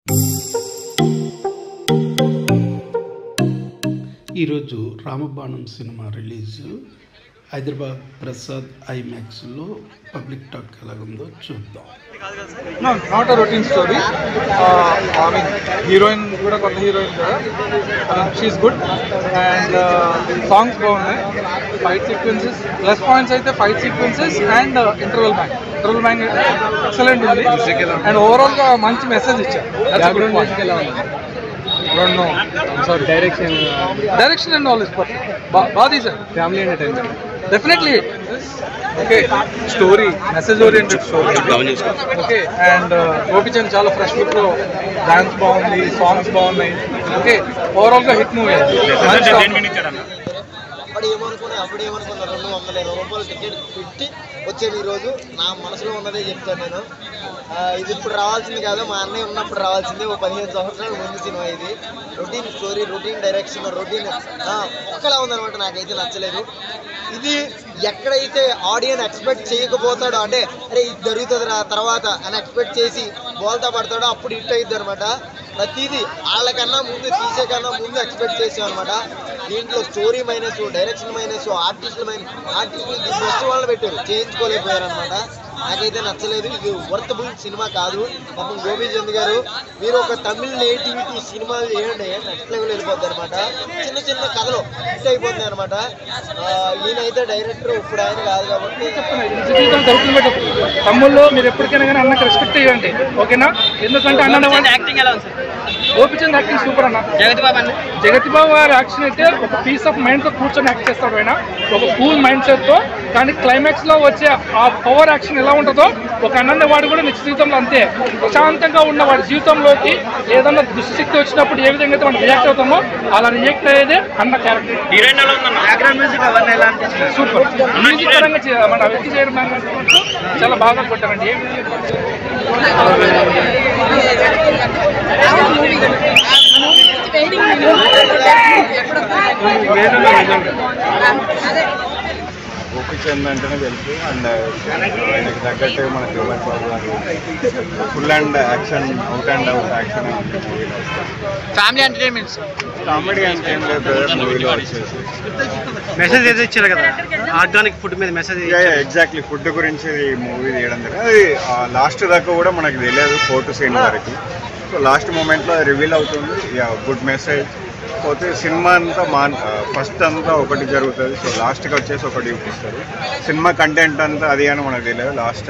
ఈరోజు రామబాణం సినిమా రిలీజ్ హైదరాబాద్ ప్రసాద్ ఐమాక్స్లో పబ్లిక్ టాక్ ఎలాగుందో చూద్దాం no not a routine story I mean heroine కూడా కొత్త హీరోయిన్ కూడా షీఈస్ గుడ్ అండ్ సాంగ్స్ బాగున్నాయి ఫైట్ సీక్వెన్సెస్ ప్లస్ పాయింట్స్ అయితే fight sequences and interval bang interval bang excellent ఉంది అండ్ ఓవరాల్ గా మంచి మెసేజ్ ఇచ్చారు రెండు sorry direction direction and all is perfect బాగా తీసారు family entertainment definitely okay story message oriented story okay and Gopichand చాలా fresh look లో డాన్స్ బాగుంది సాంగ్స్ బాగున్నాయి ఓకే ఓవరాల్ గా హిట్ మూవీ అప్పుడు ఏమనుకున్నా అప్పుడు ఏమనుకున్నా రెండు వందల ఇరవై రూపాయలు టికెట్ పెట్టి వచ్చాను ఈరోజు నా మనసులో ఉన్నదే చెప్తాను నేను ఆ, ఇది ఇప్పుడు రావాల్సింది కాదు మా అన్నయ్య ఉన్నప్పుడు రావాల్సింది ఓ పదిహేను సంవత్సరాల ముందు సినిమా ఇది routine story routine direction routine ఒక్కలా ఉందన్నమాట నాకైతే నచ్చలేదు ఇది ఎక్కడైతే ఆడియన్ ఎక్స్పెక్ట్ చేయకపోతాడో అంటే అరే ఇది జరుగుతుంది రా తర్వాత అని ఎక్స్పెక్ట్ చేసి బోల్తా పడతాడో అప్పుడు హిట్ అయ్యిద్ది అనమాట ప్రతిదీ వాళ్ళకన్నా ముందు తీసే కన్నా ముందు ఎక్స్పెక్ట్ చేసాం అనమాట దీంట్లో స్టోరీ మైనస్ డైరెక్షన్ మైనస్ ఆర్టిస్టులు మైనస్ ఆర్టిస్టులు ది బెస్ట్ వాళ్ళు పెట్టారు చేయించుకోలేకపోయారు అనమాట నాకైతే నచ్చలేదు ఇది వర్తబుల్ సినిమా కాదు పాపం గోపీచంద్ గారు మీరు ఒక తమిళ నేటివిటీ సినిమాలు చేయండి నెక్స్ట్ లెవెల్ వెళ్ళిపోద్ది అనమాట చిన్న చిన్న కథలు హిట్ అయిపోతుంది అనమాట ఈయనైతే డైరెక్టర్ ఇప్పుడు ఆయన కాదు కాబట్టి జీవితం దొరుకుతుంది పెట్టదు తమ్ముళ్ళు మీరు ఎప్పటికైనా కానీ అన్నకి రెస్పెక్ట్ ఇవ్వండి ఓకేనా ఎందుకంటే అన్న యాక్టింగ్ ఎలా ఉంది సార్ గోపిచంద్ యాక్టింగ్ సూపర్ అన్న జగతి బాబు అన్న జగతి బాబు గారి యాక్షన్ అయితే ఒక పీస్ ఆఫ్ మైండ్ తో కూర్చొని యాక్ట్ చేస్తాడు ఆయన ఒక కూల్ మైండ్ సెట్ తో కానీ క్లైమాక్స్ లో వచ్చే ఆ పవర్ యాక్షన్ ఎలా ఉంటుందో ఒక అన్నన్న వాడు కూడా నిత్య జీవితంలో అంతే ప్రశాంతంగా ఉన్న వాడి జీవితంలోకి ఏదన్నా దుశ్శక్తి వచ్చినప్పుడు ఏ విధంగా అయితే మనం రియాక్ట్ అవుతామో అలా రియాక్ట్ అయ్యేదే అన్న క్యారెక్టర్ హీరోయిన్ ఎలా ఉందన్న బ్యాక్గ్రౌండ్ మ్యూజిక్ అవన్నీ ఎలా అనిపించింది సూపర్ మ్యూజిక్ పరంగా చే- మన వ్యక్తి చేయడం చాలా బాగా కొట్టారండి ఏం గోపిచంద్ అంటేనే తెలుసు అండ్ ఆయనకి తగ్గట్టు మన జోబన్ బాబు గారు full and action out and out action మూవీలో ఫ్యామిలీ ఎంటర్టైన్మెంట్స్ కామెడీ అంటే ఏం లేదు బ్రదర్ మూవీలో వచ్చేసి మెసేజ్ ఏదో ఇచ్చారు కదా ఆర్గానిక్ ఫుడ్ మీద మెసేజ్ ఎగ్జాక్ట్లీ ఫుడ్ గురించి ఈ మూవీ తీయడం జరిగింది అది లాస్ట్ దాకా కూడా మనకు తెలియదు ఫోటో సీన్ వరకు సో లాస్ట్ మూమెంట్లో రివీల్ అవుతుంది గుడ్ మెసేజ్ పోతే సినిమా అంతా మా ఫస్ట్ అంతా ఒకటి జరుగుతుంది సో లాస్ట్కి వచ్చేసి ఒకటి చూపిస్తారు సినిమా కంటెంట్ అంతా అది అని మనకు తెలియదు లాస్ట్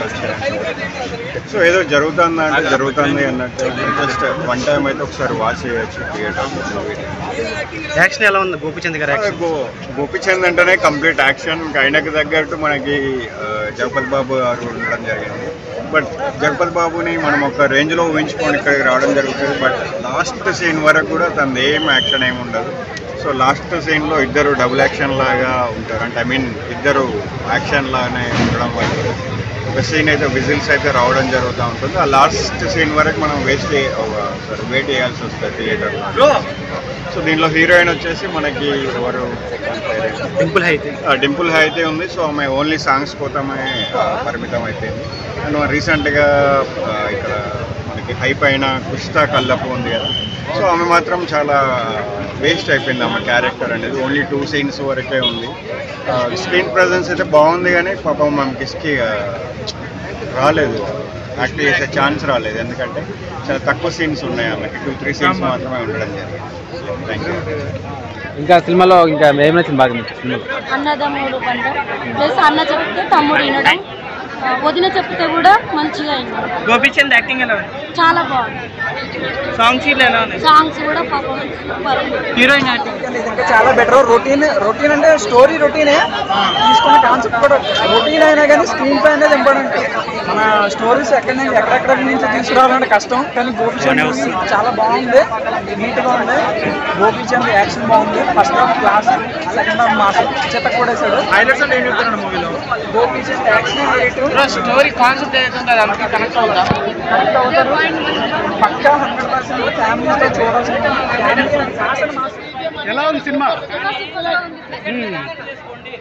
సో ఏదో జరుగుతుందా అంటే జరుగుతుంది అన్నట్టు జస్ట్ వన్ టైం అయితే ఒకసారి వాచ్ చేయొచ్చు థియేటర్ మూవీ యాక్షన్ ఎలా ఉంది గోపిచంద్ గారి యాక్షన్ గో- గోపిచంద్ అంటేనే కంప్లీట్ యాక్షన్ ఆయనకు తగ్గట్టు మనకి ఆ, జగపతి బాబు గారు ఉండడం జరిగింది బట్ జగపతి బాబుని మనం ఒక రేంజ్లో ఊహించుకొని ఇక్కడికి రావడం జరుగుతుంది బట్ లాస్ట్ సీన్ వరకు కూడా తనది ఏం యాక్షన్ ఏమి ఉండదు సో లాస్ట్ సీన్లో ఇద్దరు డబుల్ యాక్షన్ లాగా ఉంటారు అంటే ఐ మీన్ ఇద్దరు యాక్షన్ లాగానే ఉండడం వల్ల ఒక సీన్ అయితే విజిల్స్ అయితే రావడం జరుగుతూ ఉంటుంది ఆ లాస్ట్ సీన్ వరకు మనం వేస్ట్ సారీ వెయిట్ చేయాల్సి వస్తుంది థియేటర్లో సో దీనిలో హీరోయిన్ వచ్చేసి మనకి ఎవరు సింపుల్ అయితే ఆ, డింపుల్ హై అయితే ఉంది సో ఆమె ఓన్లీ సాంగ్స్ కోసమే ఆ, పరిమితం అయిపోయింది అండ్ రీసెంట్గా ఆ, ఇక్కడ మనకి హై పైన కుష్తా కల్లపు ఉంది కదా సో ఆమె మాత్రం చాలా వేస్ట్ అయిపోయింది ఆమె క్యారెక్టర్ అనేది ఓన్లీ టూ సీన్స్ వరకే ఉంది స్క్రీన్ ప్రజెన్స్ అయితే బాగుంది కానీ పాపం మనకి ఇస్కి రాలేదు యాక్ట్ చేసే ఛాన్స్ రాలేదు ఎందుకంటే చాలా తక్కువ సీన్స్ ఉన్నాయి ఆమెకి టూ త్రీ సీన్స్ మాత్రమే ఉండడం జరిగింది థ్యాంక్ యూ ఇంకా సినిమాలో ఇంకా ఏం నచ్చింది బాగా మీకు సినిమాలో అన్నదమ్ముడు పంట ప్లస్ అన్న చెప్తే తమ్ముడు వినడం ఆ, వదిన చెప్తే కూడా మంచిగా వినడం గోపిచంద్ యాక్టింగ్ ఎలా ఉంది చాలా బాగుంది సాంగ్స్ ఇట్లా ఎలా ఉన్నాయి సాంగ్స్ కూడా పాపం సూపర్ హీరోయిన్ యాక్టింగ్ ఇంకా చాలా బెటర్ రొటీన్ రొటీన్ అంటే స్టోరీ రొటీనే తీసుకున్న కాన్సెప్ట్ కూడా రొటీన్ అయినా కానీ స్క్రీన్ ప్లే అనేది ఇంపార్టెంట్ మన స్టోరీస్ ఎక్కడ నుంచి ఎక్కడెక్కడ నుంచి తీసుకురావాలంటే కష్టం కానీ గోపిచంద్ movie చాలా బాగుంది నీట్గా ఉంది గోపిచంద్ యాక్షన్ బాగుంది first half class second half mass చెత్త కొడేశాడు హైలైట్స్ అంటే ఏం చెప్తున్నాడు మూవీలో Gopichand action rate story concept ఏదైతే ఉందో అది అంతా కనెక్ట్ అవుతా కరెక్ట్ అవుతారు పక్కా హండ్రెడ్ పర్సెంట్ ఫ్యామిలీతో చూడాల్సిన ఎలా ఉంది సినిమా సూపర్ ఉంది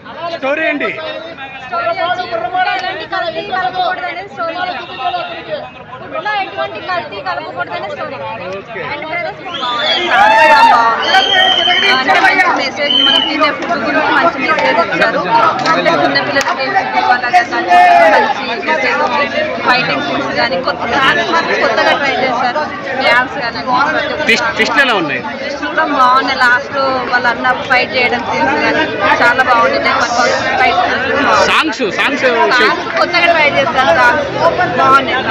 స్టోరీ ఏంటి స్టోరీ వచ్చి ఫుడ్లో ఎలాంటి కల్తీ కలపకూడదనే స్టోరీ ఫుడ్లో ఎటువంటి కల్తీ కలపకూడదనే స్టోరీ అండ్ బ్రదర్స్ అంటే మంచి మెసేజ్ మనం తినే ఫుడ్ గురించి మంచి మెసేజ్ ఇచ్చారు అంటే చిన్న పిల్లలకి ఇవ్వాలనే మంచి మెసేజ్ ఉంది ఫైటింగ్ సీన్స్ కానీ కొత్త డాన్స్ మాత్రం కొత్తగా ట్రై చేశారు డ్యాన్స్ కానీ ట్విస్ట్ ట్విస్ట్ ఎలా ఉన్నాయి టెస్ట్ కూడా బాగున్నాయి లాస్ట్ లో వాళ్ళ అన్న ఫైట్ చేయడం సీన్స్ కానీ చాలా బాగుంది ఫైట్ సాంగ్స్ సాంగ్స్ సాంగ్స్ కొత్తగా ట్రై చేశారు సాంగ్స్ బాగున్నాయి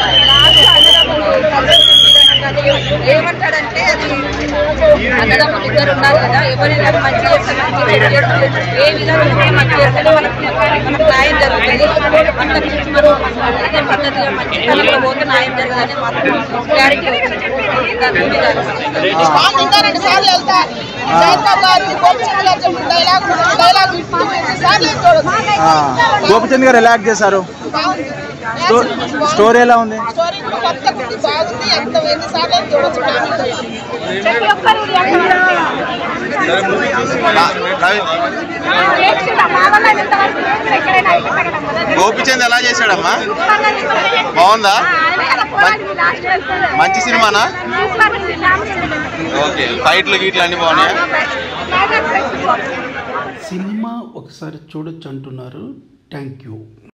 ఏమంటాడంటే అది అన్నదమ్ములు ఇద్దరు ఉన్నారు కదా ఎవరైనా మంచి చేస్తే మంచి చెడు ఏ విధంగా మంచి చేస్తే మనకు మనకు న్యాయం జరుగుతుంది అంత గురించి మనం అదే పద్ధతిగా మంచి తనంలో పోతే న్యాయం జరగదని మాత్రం క్లారిటీ వచ్చింది దాని గురించి దాని ఇంకా రెండు సార్లు వెళ్తా జయప్రకాష్ గారు గోపిచంద్ గారు చెప్పిన డైలాగ్ డైలాగ్ ఎన్ని సార్లు చూడొచ్చు గోపిచంద్ గారు ఎలా యాక్ట్ చేశారు బాగుంది స్టో- స్టోరీ ఎలా ఉంది స్టోరీ కూడా కొత్త ఉంది బాగుంది ఎంత ఎన్నిసార్లు అయినా చూడొచ్చు ఫ్యామిలీతో. ప్రతి ఒక్కరు ఎక్కడైనా గోపిచంద్ ఎలా చేశాడమ్మా బాగుందా మంచి సినిమానా ఓకే ఫైట్లు గీట్లు అన్ని బాగున్నాయా సినిమా ఒకసారి చూడొచ్చు అంటున్నారు థ్యాంక్ యూ